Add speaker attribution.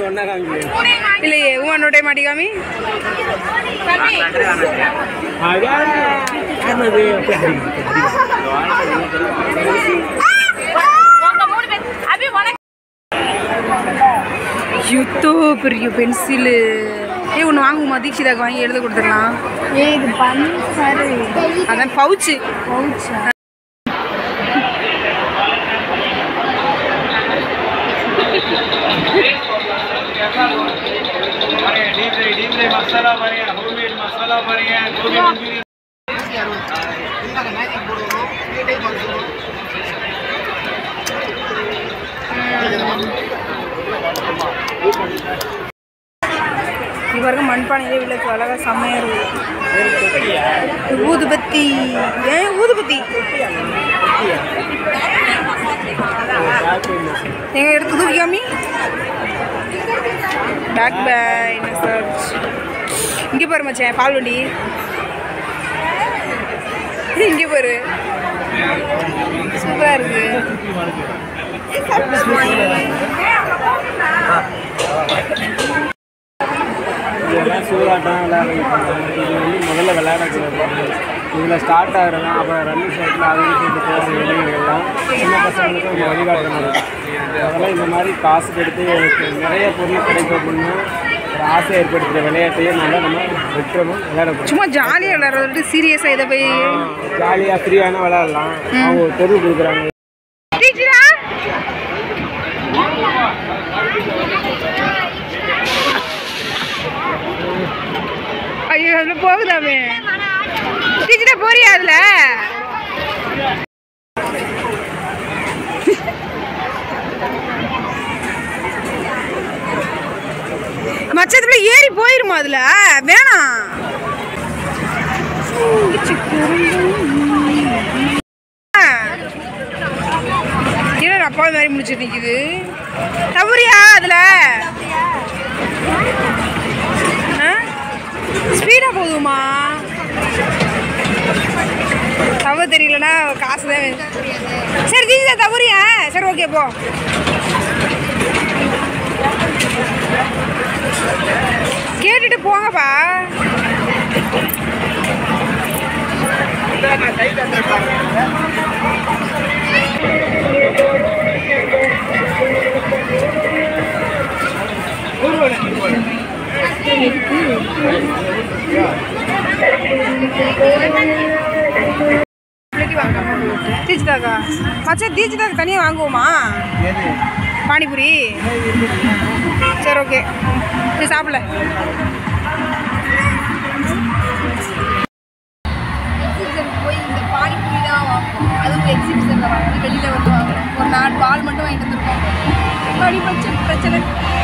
Speaker 1: ஒன்றா காமிக்கிறேன்
Speaker 2: இல்லையே உமா நோட்டை மாட்டிக்காமி
Speaker 1: அது
Speaker 2: யுத்தோ பெரிய பென்சிலு ஏ ஒன்று வாங்குமா தீட்சிதாக்கு வாங்கி எழுத கொடுத்துடலாம்
Speaker 3: ஏ இது பண்ணு சாரு
Speaker 2: அதான் பவுச்சு
Speaker 3: பவுச்சா
Speaker 1: மசாலா பாருங்க ஹோம்மேட் மசாலா பாருங்க கோபி மஞ்சூரி
Speaker 2: இவருக்கு மண்பானையிலே விளக்கு அழகா செம்மையா இருக்கு ஊதுபத்தி ஏன் ஊதுபத்தி எங்க எடுத்து தூக்கிக்காமி பேக் பேக் சர்ச் இங்கே பாரு மச்சான் பால் வண்டி இங்கே பாரு சூப்பராக இருக்கு
Speaker 1: இதெல்லாம் சூதாட்டம் விளையாடுறது இது வந்து முதல்ல விளையாடக்கூடாது இதில் ஸ்டார்ட் ஆகுறது அப்புறம் ரன்னிங் சைட்டில் அது சொல்லிட்டு போகிற வெளியெல்லாம் சின்ன பசங்களுக்கு நம்ம வழிகாட்டுற மாதிரி அதெல்லாம் இந்த மாதிரி காசு கெடுத்து எனக்கு நிறைய பொருள் கிடைக்கும் அப்படின்னு ஒரு ஆசை ஏற்படுத்துகிற விளையாட்டையே நல்லா நம்ம விட்டுறணும் விளையாடக்கூடாது
Speaker 2: சும்மா ஜாலியாக விளையாடுறத விட்டு சீரியஸாக இதை போய்
Speaker 1: ஜாலியாக ஃப்ரீயான விளையாடலாம் அவங்க ஒரு பொருள் கொடுக்குறாங்க
Speaker 2: டீச்சரா ஐயோ அதில் போகுதாமே டீச்சரா போறியா அதில் மச்சத்துல ஏறி போயிருமா அதுல வேணாம் என்ன அப்பா மாதிரி முடிச்சு நிக்குது தவறியா அதுல ஸ்பீடா போகுதுமா தவறு தெரியலனா காசு தான் வேணும். சரி தீஜா தவறியா சரி ஓகே போ கேட்டுட்டு போங்கப்பா தீச்சிதாக்கா மச்சான் தீச்சிதாக்கு தனியாக வாங்குவோமா பானிபூரி சரி ஓகே சரி சாப்பிடல
Speaker 3: எக்ஸிபிஷனுக்கு போய் இந்த பானிபூரி தான் வாங்குவோம் அதுவும் எக்ஸிபிஷனில் வாங்கணும் வெளியில் வந்து வாங்குவோம் ஒரு நாலு பால் மட்டும் வாங்கிட்டு வந்துருக்கோம் மணி பட்ச பிரச்சனை